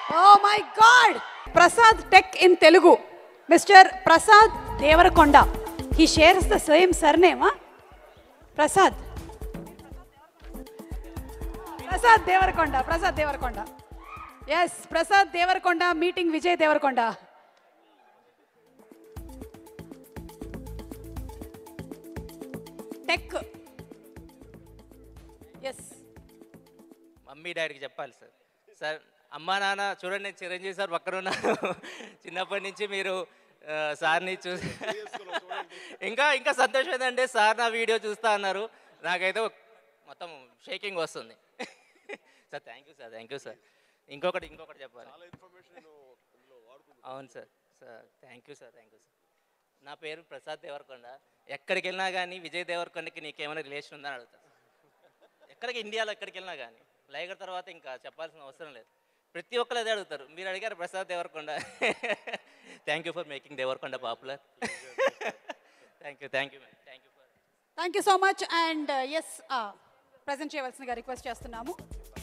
Oh my God Prasad tech in Telugu mister Prasad Devarakonda he shares the same సర్నేమా Prasad Prasad Devarakonda Prasad Devarakonda yes Prasad Devarakonda meeting Vijay Devarakonda tech yes mummy డాడీకి చెప్పాలి sir sir అమ్మా నాన్న చూడండి నేను చిరంజీవి సార్ పక్కన ఉన్నాను చిన్నప్పటి నుంచి మీరు ఆ, సార్ని చూసి ఇంకా ఇంకా సంతోషం ఏంటంటే సార్ నా వీడియో చూస్తా అన్నారు నాకైతే ఒక- మొత్తం షేకింగ్ వస్తుంది sir thank you sir thank you sir ఇంకొకటి ఇంకొకటి చెప్పాలి అవును sir sir thank you sir thank you sir నా పేరు ప్రసాద్ దేవరకొండ ఎక్కడికి వెళ్ళినా కానీ విజయ్ దేవరకొండకి నీకేమైనా రిలేషన్ ఉందని అడుగుతాను ఎక్కడికి ఇండియాలో ఎక్కడికి వెళ్ళినా కానీ లైగర్ తర్వాత ఇంకా చెప్పాల్సిన అవసరం లేదు ప్రతి ఒక్కరు అదే అడుగుతారు మీరు అడిగారు Prasad Devarakonda thank you for making Devarakonda popular thank you thank you ma'am thank you for thank you so much and ఎస్ ప్రజెంట్ చేయవలసిందిగా రిక్వెస్ట్ చేస్తున్నాము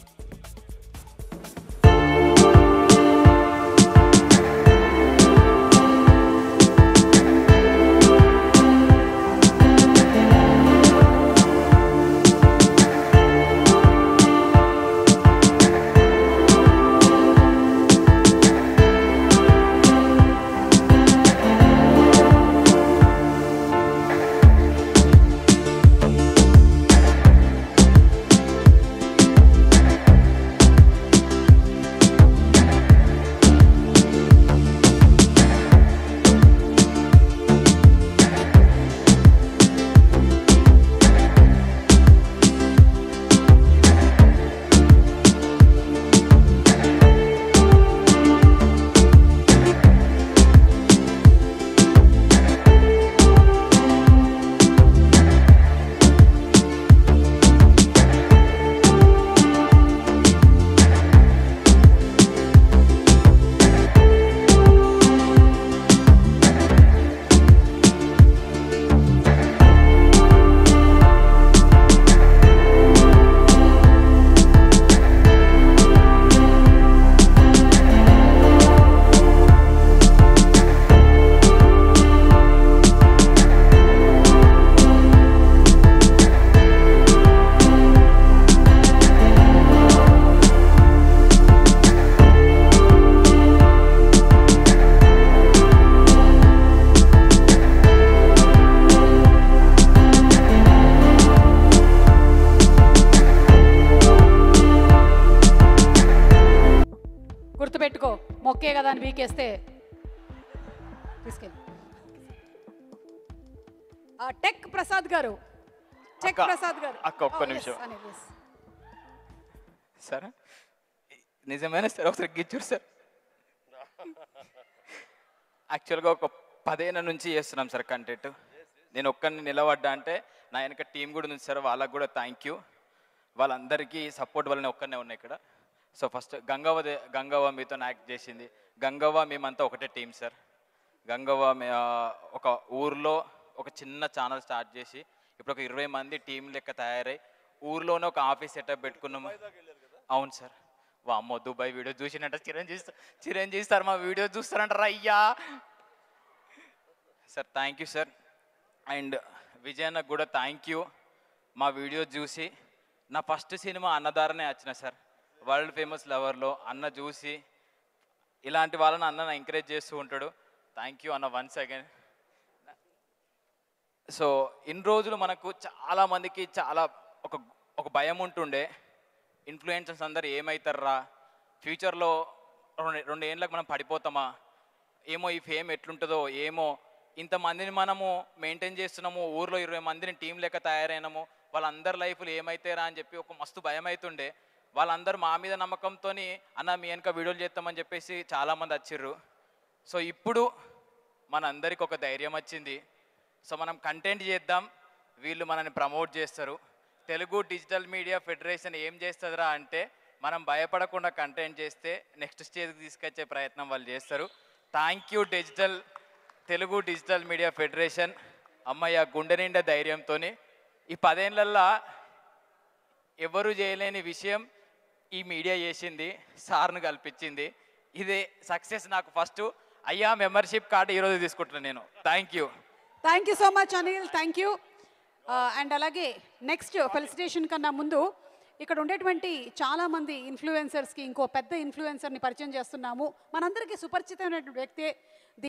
గుర్తుపెట్టుకో మొక్కే కదా అని వీకేస్తే తీసుకెళ్ళి ఆ, టెక్ ప్రసాద్ గారు టెక్ అక్క, ప్రసాద్ గారు అక్క, ఒక్క Oh, yes, నిమిషం. అనిల్, yes. సార్ నిజమైన సార్ ఒకసారి గిచ్చారు సార్ యాక్చువల్గా ఒక పదేళ్ళ నుంచి చేస్తున్నాం సార్ కంటెంట్ నేను ఒక్కరిని నిలబడ్డా అంటే నా వెనక టీం కూడా ఉంది సార్ వాళ్ళకు కూడా థ్యాంక్ యూ వాళ్ళందరికీ సపోర్ట్ వల్లనే ఒక్కనే ఉన్నాయి ఇక్కడ సో ఫస్ట్ గంగవ్వ దే- గంగవ్వ మీతో యాక్ట్ చేసింది గంగవ్వ మేమంతా ఒకటే టీం సార్ గంగవ్వ మే- ఆ, ఒక ఊర్లో ఒక చిన్న ఛానల్ స్టార్ట్ చేసి ఇప్పుడు ఒక ఇరవై మంది టీం లెక్క తయారై ఊర్లోనే ఒక ఆఫీస్ సెటప్ పెట్టుకున్నాము అవును సార్ వామ్మో దుబాయ్ వీడియో చూసినట్ట చిరంజీవి సార్- చిరంజీవి సార్ మా వీడియో చూస్తారంటారా అయ్యా sir thank you sir and విజయన్న కూడా థ్యాంక్ యూ మా వీడియో చూసి నా ఫస్ట్ సినిమా అన్నదారనే వచ్చిన సార్ వరల్డ్ ఫేమస్ లవర్లో అన్న చూసి ఇలాంటి వాళ్ళని అన్న ఎంకరేజ్ చేస్తూ ఉంటాడు థ్యాంక్ యూ అన్న వన్స్ అగైన్ సో ఇన్ని రోజులు మనకు చాలా మందికి చాలా ఒక ఒక భయం ఉంటుండే ఇన్ఫ్లుయెన్సర్స్ అందరు ఏమవుతారా ఫ్యూచర్లో రెండు రెండు ఏళ్ళకి మనం పడిపోతామా ఏమో ఈ ఫేమ్ ఎట్లుంటుందో ఏమో ఇంతమందిని మనము మెయింటైన్ చేస్తున్నాము ఊర్లో ఇరవై మందిని టీం లెక్క తయారైనాము వాళ్ళందరి లైఫ్లు ఏమైతారా అని చెప్పి ఒక మస్తు భయం అవుతుండే వాళ్ళందరూ మా మీద నమ్మకంతో అన్న మీ వెనక వీడియోలు చేస్తామని చెప్పేసి చాలామంది వచ్చిర్రు సో ఇప్పుడు మనందరికి ఒక ధైర్యం వచ్చింది సో మనం కంటెంట్ చేద్దాం వీళ్ళు మనల్ని ప్రమోట్ చేస్తారు తెలుగు డిజిటల్ మీడియా ఫెడరేషన్ ఏం చేస్తుందిరా అంటే మనం భయపడకుండా కంటెంట్ చేస్తే నెక్స్ట్ స్టేజ్కి తీసుకొచ్చే ప్రయత్నం వాళ్ళు చేస్తారు thank you digital Telugu digital media federation అమ్మయ్య గుండె నిండా ధైర్యంతో ఈ పదేళ్లల్లా ఎవరు చేయలేని విషయం ఈ మీడియా చేసింది సార్ను కల్పించింది ఇదే సక్సెస్ నాకు ఫస్ట్ అయ్యా మెంబర్షిప్ కార్డు ఈరోజు తీసుకుంటున్నాను నేను thank you thank you so much Anil thank you and అలాగే నెక్స్ట్ ఫెలిసిటేషన్ కన్నా ముందు ఇక్కడ ఉండేటువంటి చాలామంది ఇన్ఫ్లుయెన్సర్స్కి ఇంకో పెద్ద ఇన్ఫ్లుయెన్సర్ని పరిచయం చేస్తున్నాము మనందరికీ సుపరిచితమైనటువంటి వ్యక్తే